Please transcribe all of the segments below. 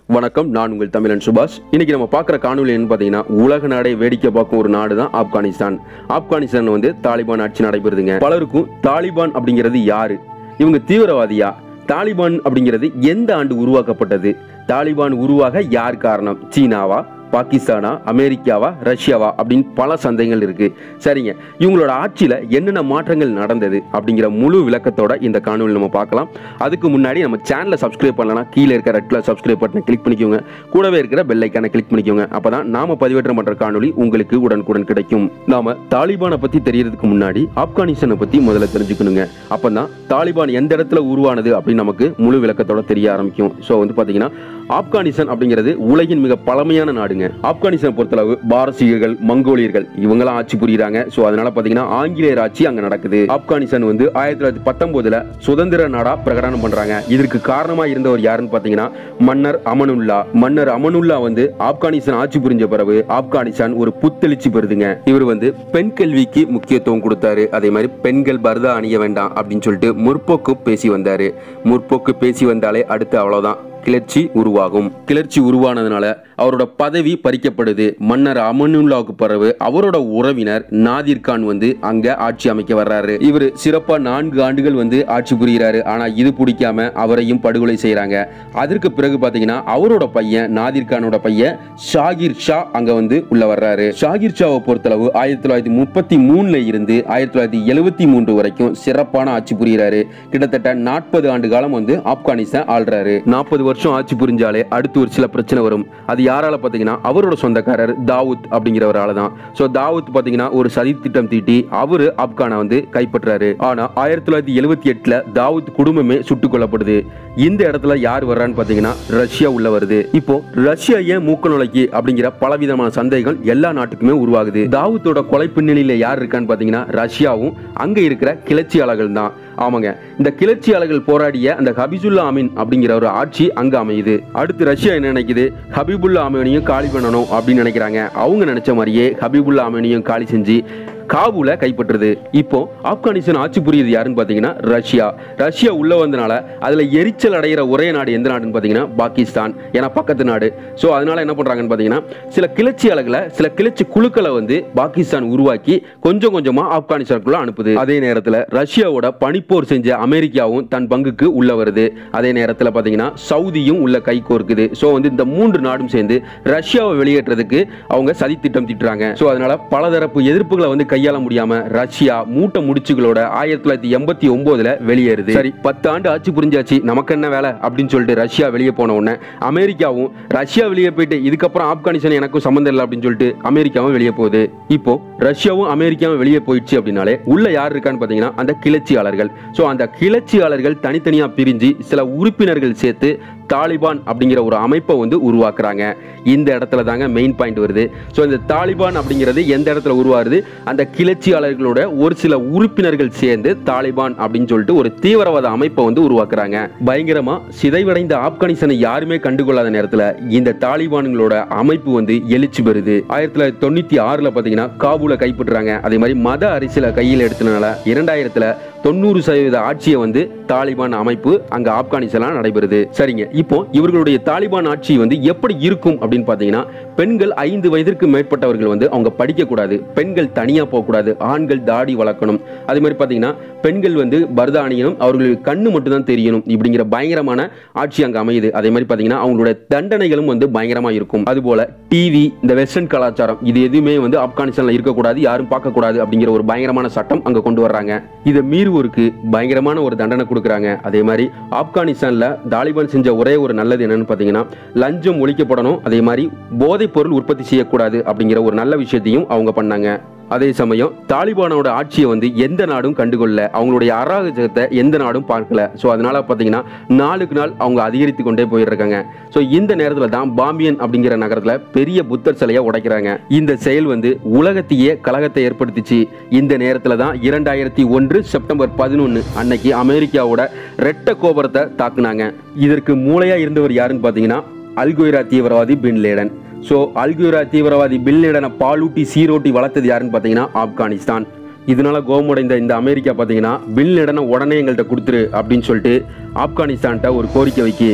வணக்கம் நான் உங்கள் தமிழன் சுபாஷ் இன்னைக்கு நம்ம பார்க்குற காணொலி என்ன பார்த்தீங்கன்னா உலக நாடே வேடிக்கை பார்க்கும் ஒரு நாடு தான் ஆப்கானிஸ்தான் ஆப்கானிஸ்தான் வந்து தாலிபான் ஆட்சி நடைபெறுதுங்க பலருக்கும் தாலிபான் அப்படிங்கிறது யாரு இவங்க தீவிரவாதியா தாலிபான் அப்படிங்கிறது எந்த ஆண்டு உருவாக்கப்பட்டது தாலிபான் உருவாக யார் காரணம் சீனாவா பாகிஸ்தானா அமெரிக்காவா ரஷ்யாவா அப்படின்னு பல சந்தேகங்கள் இருக்கு சரிங்க இவங்களோட ஆட்சியில என்னென்ன மாற்றங்கள் நடந்தது அப்படிங்கிற முழு விளக்கத்தோட இந்த காணொலி நம்ம பார்க்கலாம் அதுக்கு முன்னாடி நம்ம சேனலை சப்ஸ்கிரைப் பண்ணலனா கீழே இருக்க ரெட்டில் சப்ஸ்கிரைப் பட்டனை கிளிக் பண்ணிக்கோங்க கூடவே இருக்கிற பெல் ஐக்கானை கிளிக் பண்ணிக்கோங்க அப்பதான் நாம பதிவேற்றம் பண்ற காணொலி உங்களுக்கு உடனுக்குடன் கிடைக்கும் நாம தாலிபானை பத்தி தெரியறதுக்கு முன்னாடி ஆப்கானிஸ்தானை பத்தி முதல்ல தெரிஞ்சுக்கணுங்க அப்பதான் தாலிபான் எந்த இடத்துல உருவானது அப்படின்னு நமக்கு முழு விளக்கத்தோட தெரிய ஆரம்பிக்கும் ஸோ வந்து பாத்தீங்கன்னா ஆப்கானிஸ்தான் அப்படிங்கிறது உலகின் மிக பழமையான நாடுங்க ஆப்கானிஸ்தான் பொறுத்தளவு பாரசீகர்கள் மங்கோலியர்கள் இவங்கெல்லாம் ஆட்சி புரியுறாங்க ஸோ அதனால பாத்தீங்கன்னா ஆங்கிலேயர் ஆட்சி அங்க நடக்குது ஆப்கானிஸ்தான் வந்து ஆயிரத்தி தொள்ளாயிரத்தி பத்தொன்பதுல சுதந்திர நாடா பிரகடனம் பண்றாங்க இதற்கு காரணமா இருந்தவர் யாருன்னு பாத்தீங்கன்னா மன்னர் அமனுல்லா மன்னர் அமனுல்லா வந்து ஆப்கானிஸ்தான் ஆட்சி புரிஞ்ச பிறகு ஆப்கானிஸ்தான் ஒரு புத்தெழுச்சி பெறுதுங்க இவர் வந்து பெண் கல்விக்கு முக்கியத்துவம் கொடுத்தாரு அதே மாதிரி பெண்கள் பரதா அணிய வேண்டாம் அப்படின்னு சொல்லிட்டு முற்போக்கு பேசி வந்தாரு முற்போக்கு பேசி வந்தாலே அடுத்து அவ்வளவுதான் கிளர்ச்சி உருவாகும் கிளர்ச்சி உருவானதுனால அவரோட பதவி பறிக்கப்படுது மன்னர் அமனுல்லாவுக்கு பிறகு அவரோட உறவினர் நாதிர் கான் வந்து அங்க ஆட்சி அமைக்க வர்றாரு இவர் சிறப்பா நான்கு ஆண்டுகள் வந்து ஆட்சி புரிகிறாரு ஆனா இது பிடிக்காம அவரையும் படுகொலை செய்றாங்க அதற்கு பிறகு பாத்தீங்கன்னா அவரோட பையன் நாதிர் கானோட பையன் ஷாகிர் ஷா அங்க வந்து உள்ள வர்றாரு ஷாகிர் ஷாவை பொறுத்தளவு ஆயிரத்தி தொள்ளாயிரத்தி முப்பத்தி மூணுல இருந்து ஆயிரத்தி தொள்ளாயிரத்தி எழுபத்தி மூன்று வரைக்கும் சிறப்பான ஆட்சி புரிகிறாரு கிட்டத்தட்ட நாற்பது ஆண்டு காலம் வந்து ஆப்கானிஸ்தான் ஆள்றாரு நாற்பது வருஷம் ஆட்சி புரிஞ்சாலே அடுத்து ஒரு சில பிரச்சனை வரும் அது யாரால பாத்தீங்கன்னா அவரோட சொந்தக்காரர் தாவூத் அப்படிங்கிறவரால தான் ஸோ தாவூத் பாத்தீங்கன்னா ஒரு சதி திட்டம் தீட்டி அவரு ஆப்கானை வந்து கைப்பற்றாரு ஆனா ஆயிரத்தி தொள்ளாயிரத்தி எழுபத்தி எட்டுல தாவூத் குடும்பமே சுட்டுக் கொல்லப்படுது இந்த இடத்துல யார் வர்றான்னு பாத்தீங்கன்னா ரஷ்யா உள்ள வருது இப்போ ரஷ்யா ஏன் மூக்க நுழைக்கு அப்படிங்கிற பலவிதமான சந்தேகங்கள் எல்லா நாட்டுக்குமே உருவாகுது தாவூத்தோட கொலை பின்னணியில யார் இருக்கான்னு பாத்தீங்கன்னா ரஷ்யாவும் அங்க இருக்கிற கிளர்ச்சியாளர்கள் தான் ஆமாங்க இந்த கிளர்ச்சியாளர்கள் போராடிய அந்த ஹபிசுல்லா அமீன் அப்படிங்கிற ஒரு ஆட்சி அங்க அமையுது அடுத்து ரஷ்யா என்ன நினைக்குது ஹபிபுல்லா அமீனையும் காலி பண்ணணும் அப்படின்னு நினைக்கிறாங்க அவங்க நினைச்ச மாதிரியே ஹபிபுல்லா அமீனையும் காலி செஞ்சு காபூல கைப்பற்றுது இப்போ ஆப்கானிஸ்தான் ஆட்சி புரியுது யாருன்னு பாத்தீங்கன்னா ரஷ்யா ரஷ்யா உள்ள வந்தனால அதுல எரிச்சல் அடைகிற ஒரே நாடு எந்த நாடுன்னு பாத்தீங்கன்னா பாகிஸ்தான் ஏன்னா பக்கத்து நாடு ஸோ அதனால என்ன பண்றாங்கன்னு பாத்தீங்கன்னா சில கிளர்ச்சியாளர்களை சில கிளர்ச்சி குழுக்களை வந்து பாகிஸ்தான் உருவாக்கி கொஞ்சம் கொஞ்சமா ஆப்கானிஸ்தானுக்குள்ள அனுப்புது அதே நேரத்துல ரஷ்யாவோட பனிப்போர் செஞ்ச அமெரிக்காவும் தன் பங்குக்கு உள்ள வருது அதே நேரத்துல பாத்தீங்கன்னா சவுதியும் உள்ள கை கோர்க்குது ஸோ வந்து இந்த மூன்று நாடும் சேர்ந்து ரஷ்யாவை வெளியேற்றதுக்கு அவங்க சதி திட்டம் திட்டுறாங்க ஸோ அதனால பலதரப்பு எதிர்ப்புகளை வந்து கையாள முடியாம ரஷ்யா மூட்டை முடிச்சுகளோட ஆயிரத்தி தொள்ளாயிரத்தி எண்பத்தி ஒன்பதுல வெளியேறுது சரி பத்து ஆண்டு ஆட்சி புரிஞ்சாச்சு நமக்கு என்ன வேலை அப்படின்னு சொல்லிட்டு ரஷ்யா வெளியே போன உடனே அமெரிக்காவும் ரஷ்யா வெளியே போயிட்டு இதுக்கப்புறம் ஆப்கானிஸ்தான் எனக்கும் சம்மந்தம் இல்லை அப்படின்னு சொல்லிட்டு அமெரிக்காவும் வெளியே போகுது இப்போ ரஷ்யாவும் அமெரிக்காவும் வெளியே போயிடுச்சு அப்படின்னாலே உள்ள யார் இருக்கான்னு பாத்தீங்கன்னா அந்த கிளர்ச்சியாளர்கள் ஸோ அந்த கிளர்ச்சியாளர்கள் தனித்தனியா பிரிஞ்சு சில உறுப்பினர்கள் சேர்த்து தாலிபான் அப்படிங்கிற ஒரு அமைப்பை வந்து உருவாக்குறாங்க இந்த இடத்துல தாங்க மெயின் பாயிண்ட் வருது ஸோ இந்த தாலிபான் அப்படிங்கிறது எந்த இடத்துல உருவாருது அந்த கிளர்ச்சியாளர்களோட ஒரு சில உறுப்பினர்கள் சேர்ந்து தாலிபான் அப்படின்னு சொல்லிட்டு ஒரு தீவிரவாத அமைப்பை வந்து உருவாக்குறாங்க பயங்கரமா சிதைவடைந்த ஆப்கானிஸ்தானை யாருமே கண்டுகொள்ளாத நேரத்தில் இந்த தாலிபான்களோட அமைப்பு வந்து எழுச்சி பெறுது ஆயிரத்தி தொள்ளாயிரத்தி தொண்ணூத்தி ஆறுல பாத்தீங்கன்னா காபூல கைப்பற்றுறாங்க அதே மாதிரி மத அரசியலை கையில் எடுத்தனால இரண்டாயிரத்துல தொண்ணூறு சதவீத ஆட்சியை வந்து தாலிபான் அமைப்பு அங்க ஆப்கானிஸ்தான் நடைபெறுது சரிங்க இப்போ இவர்களுடைய தாலிபான் ஆட்சி வந்து எப்படி இருக்கும் அப்படின்னு பாத்தீங்கன்னா பெண்கள் ஐந்து வயதிற்கு மேற்பட்டவர்கள் வந்து அவங்க படிக்க கூடாது பெண்கள் தனியா போக கூடாது ஆண்கள் தாடி வளர்க்கணும் அதே மாதிரி பாத்தீங்கன்னா பெண்கள் வந்து பரதா அணியணும் அவர்களுக்கு கண்ணு மட்டும் தான் தெரியணும் இப்படிங்கிற பயங்கரமான ஆட்சி அங்க அமையுது அதே மாதிரி பாத்தீங்கன்னா அவங்களோட தண்டனைகளும் வந்து பயங்கரமா இருக்கும் அதுபோல டிவி இந்த வெஸ்டர்ன் கலாச்சாரம் இது எதுவுமே வந்து ஆப்கானிஸ்தான்ல இருக்கக்கூடாது யாரும் பார்க்க கூடாது அப்படிங்கிற ஒரு பயங்கரமான சட்டம் அங்க கொண்டு வர்றாங்க இதை மீறுவோருக்கு பயங்கரமான ஒரு தண்டனை கொடுக்குறாங்க அதே மாதிரி ஆப்கானிஸ்தான்ல தாலிபான் செஞ்ச ஒரே ஒரு நல்லது என்னன்னு பாத்தீங்கன்னா லஞ்சம் ஒழிக்கப்படணும் அதே மாதிரி போதைப் பொருள் உற்பத்தி செய்யக்கூடாது அப்படிங்கிற ஒரு நல்ல விஷயத்தையும் அவங்க பண்ணாங்க அதே சமயம் தாலிபானோட ஆட்சியை வந்து எந்த நாடும் கண்டுகொள்ள அவங்களுடைய அராஜகத்தை எந்த நாடும் பார்க்கல ஸோ அதனால பார்த்தீங்கன்னா நாளுக்கு நாள் அவங்க அதிகரித்து கொண்டே போயிடுறாங்க ஸோ இந்த நேரத்தில் தான் பாம்பியன் அப்படிங்கிற நகரத்தில் பெரிய புத்தர் சிலையை உடைக்கிறாங்க இந்த செயல் வந்து உலகத்தையே கலகத்தை ஏற்படுத்திச்சு இந்த நேரத்தில் தான் இரண்டாயிரத்தி ஒன்று செப்டம்பர் பதினொன்று அன்னைக்கு அமெரிக்காவோட ரெட்ட கோபுரத்தை தாக்குனாங்க இதற்கு மூளையா இருந்தவர் யாருன்னு பார்த்தீங்கன்னா அல்கொய்ரா தீவிரவாதி பின் லேடன் ஸோ அல்குரா தீவிரவாதி பில் லேடனை பாலூட்டி சீரோட்டி வளர்த்தது யாருன்னு பார்த்தீங்கன்னா ஆப்கானிஸ்தான் இதனால கோபமடைந்த இந்த அமெரிக்கா பார்த்தீங்கன்னா பில் லேடனை உடனே எங்கள்கிட்ட கொடுத்துரு அப்படின்னு சொல்லிட்டு ஆப்கானிஸ்தான்கிட்ட ஒரு கோரிக்கை வைக்கி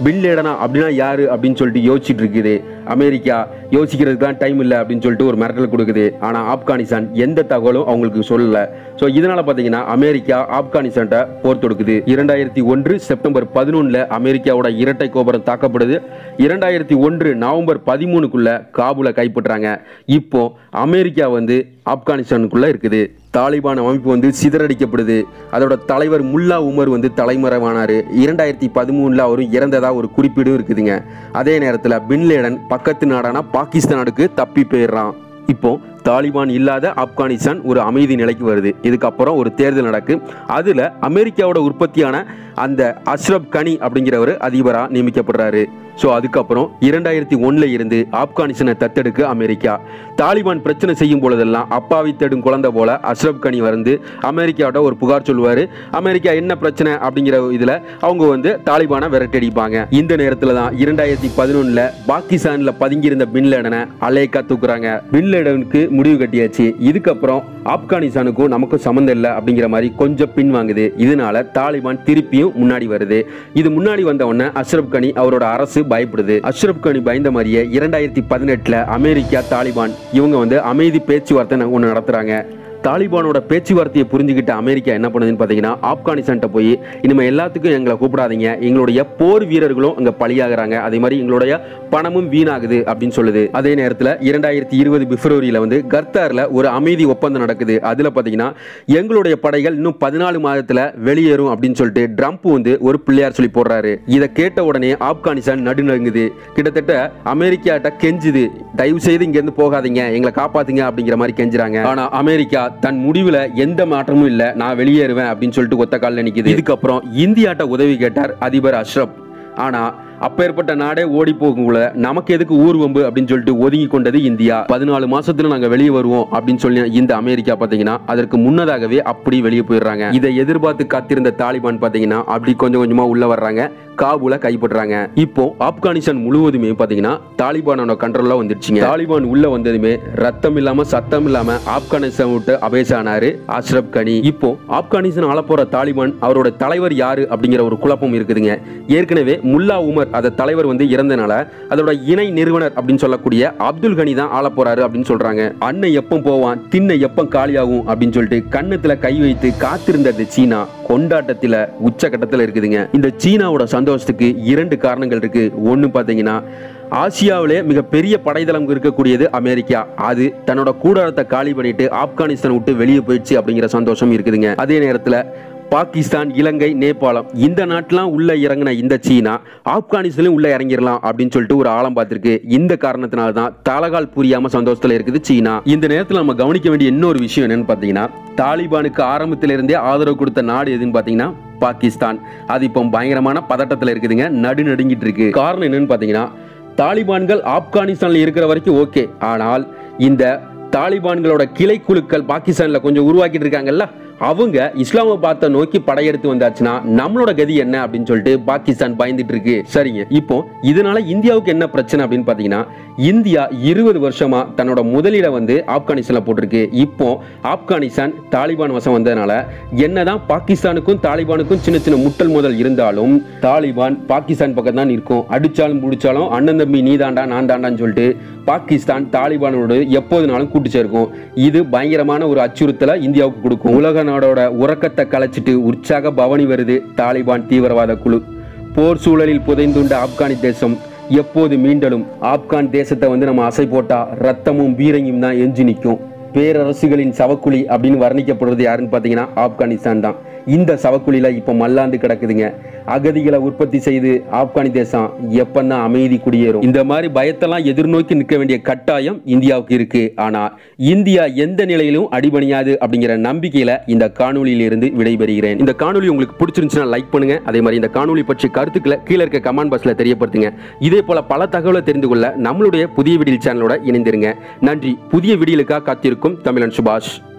பின் லேடனா அப்படின்னா யாரு அப்படின்னு சொல்லிட்டு யோசிச்சுட்டு இருக்குது அமெரிக்கா யோசிக்கிறதுக்கு தான் டைம் இல்லை அப்படின்னு சொல்லிட்டு ஒரு மிரட்டல் கொடுக்குது ஆனா ஆப்கானிஸ்தான் எந்த தகவலும் அவங்களுக்கு சொல்லல ஸோ இதனால பார்த்தீங்கன்னா அமெரிக்கா ஆப்கானிஸ்தான்ட்ட போர் தொடுக்குது இரண்டாயிரத்தி ஒன்று செப்டம்பர் பதினொன்னுல அமெரிக்காவோட இரட்டை கோபுரம் தாக்கப்படுது இரண்டாயிரத்தி ஒன்று நவம்பர் பதிமூணுக்குள்ள காபூலை கைப்பற்றாங்க இப்போ அமெரிக்கா வந்து ஆப்கானிஸ்தானுக்குள்ள இருக்குது தாலிபான் அமைப்பு வந்து சிதறடிக்கப்படுது அதோட தலைவர் முல்லா உமர் வந்து தலைமறைவானாரு இரண்டாயிரத்தி பதிமூணுல அவரும் இறந்ததா ஒரு குறிப்பீடும் இருக்குதுங்க அதே நேரத்தில் பின்லேடன் பக்கத்து நாடான பாகிஸ்தானுக்கு தப்பி போயிடுறான் இப்போ தாலிபான் இல்லாத ஆப்கானிஸ்தான் ஒரு அமைதி நிலைக்கு வருது இதுக்கப்புறம் ஒரு தேர்தல் நடக்கு அதுல அமெரிக்காவோட உற்பத்தியான அந்த அஷ்ரப் கனி அப்படிங்கிறவர் அதிபராக நியமிக்கப்படுறாரு ஸோ அதுக்கப்புறம் இரண்டாயிரத்தி ஒன்றில் இருந்து ஆப்கானிஸ்தானை தத்தெடுக்க அமெரிக்கா தாலிபான் பிரச்சனை செய்யும் பொழுதெல்லாம் அப்பாவி தேடும் குழந்தை போல அஷ்ரப் கனி வந்து அமெரிக்காவோட ஒரு புகார் சொல்லுவார் அமெரிக்கா என்ன பிரச்சனை அப்படிங்கிற இதில் அவங்க வந்து தாலிபானை விரட்டடிப்பாங்க இந்த நேரத்தில் தான் இரண்டாயிரத்தி பதினொன்றில் பாகிஸ்தானில் பதுங்கியிருந்த பின்லேடனை அலேக்கா தூக்குறாங்க பின்லேடனுக்கு முடிவு கட்டியாச்சு இதுக்கப்புறம் ஆப்கானிஸ்தானுக்கும் நமக்கும் சம்மந்தம் இல்லை அப்படிங்கிற மாதிரி கொஞ்சம் பின் வாங்குது இதனால தாலிபான் திருப்பியும் முன்னாடி வருது இது முன்னாடி வந்த உடனே அஷ்ரப் கனி அவரோட அரசு பயப்படுது அஷ்ரப் கனி பயந்த மாதிரியே இரண்டாயிரத்தி பதினெட்டுல அமெரிக்கா தாலிபான் இவங்க வந்து அமைதி பேச்சுவார்த்தை ஒன்று நடத்துறாங்க தாலிபானோட பேச்சுவார்த்தையை புரிஞ்சுக்கிட்ட அமெரிக்கா என்ன பண்ணுதுன்னு பார்த்தீங்கன்னா ஆப்கானிஸ்தான்ட்ட போய் இனிமேல் எல்லாத்துக்கும் எங்களை கூப்பிடாதீங்க எங்களுடைய போர் வீரர்களும் அங்கே பலியாகிறாங்க அதே மாதிரி எங்களுடைய பணமும் வீணாகுது அப்படின்னு சொல்லுது அதே நேரத்தில் இரண்டாயிரத்தி இருபது பிப்ரவரியில் வந்து கர்த்தாரில் ஒரு அமைதி ஒப்பந்தம் நடக்குது அதில் பார்த்தீங்கன்னா எங்களுடைய படைகள் இன்னும் பதினாலு மாதத்தில் வெளியேறும் அப்படின்னு சொல்லிட்டு ட்ரம்ப் வந்து ஒரு பிள்ளையார் சொல்லி போடுறாரு இதை கேட்ட உடனே ஆப்கானிஸ்தான் நடுநடுங்குது கிட்டத்தட்ட அமெரிக்காட்ட கெஞ்சுது தயவு செய்து இங்கேருந்து போகாதீங்க எங்களை காப்பாத்துங்க அப்படிங்கிற மாதிரி கெஞ்சுறாங்க ஆனா அமெரிக்கா தன் முடிவுல எந்த மாற்றமும் இல்ல நான் வெளியேறுவேன் அப்படின்னு சொல்லிட்டு ஒத்த காலில் நிக்குது இதுக்கப்புறம் இந்தியாட்ட உதவி கேட்டார் அதிபர் அஷ்ரப் ஆனா அப்பேற்பட்ட நாடே ஓடி போகும்ல நமக்கு எதுக்கு ஊர் வம்பு அப்படின்னு சொல்லிட்டு ஒதுங்கி கொண்டது இந்தியா பதினாலு மாசத்துல நாங்க வெளியே வருவோம் அப்படின்னு சொல்லி இந்த அமெரிக்கா பாத்தீங்கன்னா அதற்கு முன்னதாகவே அப்படி வெளியே போயிடுறாங்க இதை எதிர்பார்த்து காத்திருந்த தாலிபான் பாத்தீங்கன்னா அப்படி கொஞ்சம் கொஞ்சமா உள்ள வர்றாங்க காபூல கைப்பற்றாங்க இப்போ ஆப்கானிஸ்தான் முழுவதுமே பாத்தீங்கன்னா தாலிபானோட கண்ட்ரோல்ல வந்துருச்சுங்க தாலிபான் உள்ள வந்ததுமே ரத்தம் இல்லாம சத்தம் இல்லாம ஆப்கானிஸ்தான் விட்டு அபேசானாரு அஷ்ரப் கனி இப்போ ஆப்கானிஸ்தான் ஆள போற தாலிபான் அவரோட தலைவர் யாரு அப்படிங்கிற ஒரு குழப்பம் இருக்குதுங்க ஏற்கனவே முல்லா உமர் அத தலைவர் வந்து இறந்தனால அதோட இணை நிறுவனர் அப்படின்னு சொல்லக்கூடிய அப்துல் கனி தான் ஆள போறாரு அப்படின்னு சொல்றாங்க அண்ணன் எப்போ போவான் திண்ணை எப்போ காலியாகும் அப்படின்னு சொல்லிட்டு கன்னத்துல கை வைத்து காத்திருந்தது சீனா கொண்டாட்டத்துல உச்சகட்டத்துல இருக்குதுங்க இந்த சீனாவோட சந்தோஷத்துக்கு இரண்டு காரணங்கள் இருக்கு ஒன்னு பாத்தீங்கன்னா ஆசியாவிலே மிகப்பெரிய படைதளம் இருக்கக்கூடியது அமெரிக்கா அது தன்னோட கூடாரத்தை காலி பண்ணிட்டு ஆப்கானிஸ்தான் விட்டு வெளியே போயிடுச்சு அப்படிங்கிற சந்தோஷம் இருக்குதுங்க அதே நேரத்துல பாகிஸ்தான் இலங்கை நேபாளம் இந்த நாட்டெலாம் உள்ள இறங்கின இந்த சீனா ஆப்கானிஸ்தான்லையும் உள்ள இறங்கிடலாம் அப்படின்னு சொல்லிட்டு ஒரு ஆழம் பார்த்திருக்கு இந்த காரணத்தினால தான் தலகால் புரியாம சந்தோஷத்துல இருக்குது சீனா இந்த நேரத்தில் நம்ம கவனிக்க வேண்டிய இன்னொரு விஷயம் என்னன்னு பார்த்தீங்கன்னா தாலிபானுக்கு ஆரம்பத்திலிருந்தே ஆதரவு கொடுத்த நாடு எதுன்னு பார்த்தீங்கன்னா பாகிஸ்தான் அது இப்போ பயங்கரமான பதட்டத்தில் இருக்குதுங்க நடு நடுங்கிட்டு இருக்கு காரணம் என்னன்னு பார்த்தீங்கன்னா தாலிபான்கள் ஆப்கானிஸ்தான்ல இருக்கிற வரைக்கும் ஓகே ஆனால் இந்த தாலிபான்களோட கிளை குழுக்கள் பாகிஸ்தான்ல கொஞ்சம் உருவாக்கிட்டு இருக்காங்கல்ல அவங்க இஸ்லாமாபாத்தை நோக்கி படையெடுத்து வந்தாச்சுன்னா நம்மளோட கதி என்ன அப்படின்னு சொல்லிட்டு பாகிஸ்தான் பயந்துட்டு இருக்கு சரிங்க இப்போ இதனால இந்தியாவுக்கு என்ன பிரச்சனை அப்படின்னு பாத்தீங்கன்னா இந்தியா இருபது வருஷமா தன்னோட முதலீட வந்து ஆப்கானிஸ்தான்ல போட்டிருக்கு இப்போ ஆப்கானிஸ்தான் தாலிபான் வசம் வந்ததுனால என்னதான் பாகிஸ்தானுக்கும் தாலிபானுக்கும் சின்ன சின்ன முட்டல் முதல் இருந்தாலும் தாலிபான் பாகிஸ்தான் பக்கம் தான் இருக்கும் அடிச்சாலும் பிடிச்சாலும் அண்ணன் தம்பி நீ தாண்டா நான் தாண்டான்னு சொல்லிட்டு பாகிஸ்தான் தாலிபானோடு எப்போதுனாலும் கூட்டு சேர்க்கும் இது பயங்கரமான ஒரு அச்சுறுத்தலை இந்தியாவுக்கு கொடுக்கும் உலக நாடோட உறக்கத்தை கலைச்சிட்டு உற்சாக பவனி வருது தாலிபான் தீவிரவாத குழு போர் சூழலில் புதைந்துண்ட ஆப்கானி தேசம் எப்போது மீண்டலும் ஆப்கான் தேசத்தை வந்து நம்ம அசை போட்டா ரத்தமும் பீரங்கியும் தான் எஞ்சி நிற்கும் பேரரசுகளின் சவக்குழி அப்படின்னு வர்ணிக்கப்படுறது யாருன்னு பார்த்தீங்கன்னா ஆப்கானிஸ்தான் தான் இந்த சவக்குழியில இப்போ மல்லாந்து கிடக்குதுங்க அகதிகளை உற்பத்தி செய்து ஆப்கானி தேசம் எப்பந்தான் அமைதி குடியேறும் இந்த மாதிரி பயத்தெல்லாம் எதிர்நோக்கி நிற்க வேண்டிய கட்டாயம் இந்தியாவுக்கு இருக்கு ஆனா இந்தியா எந்த நிலையிலும் அடிபணியாது அப்படிங்கிற நம்பிக்கையில இந்த காணொலியிலிருந்து விடைபெறுகிறேன் இந்த காணொலி உங்களுக்கு பிடிச்சிருந்துச்சுன்னா லைக் பண்ணுங்க அதே மாதிரி இந்த காணொலி பற்றி கருத்துக்களை கீழே இருக்க கமெண்ட் பாக்ஸ்ல தெரியப்படுத்துங்க இதே போல பல தகவலை தெரிந்து கொள்ள நம்மளுடைய புதிய வீடியோ சேனலோட இணைந்திருங்க நன்றி புதிய வீடியோலுக்காக காத்திருக்கும் தமிழன் சுபாஷ்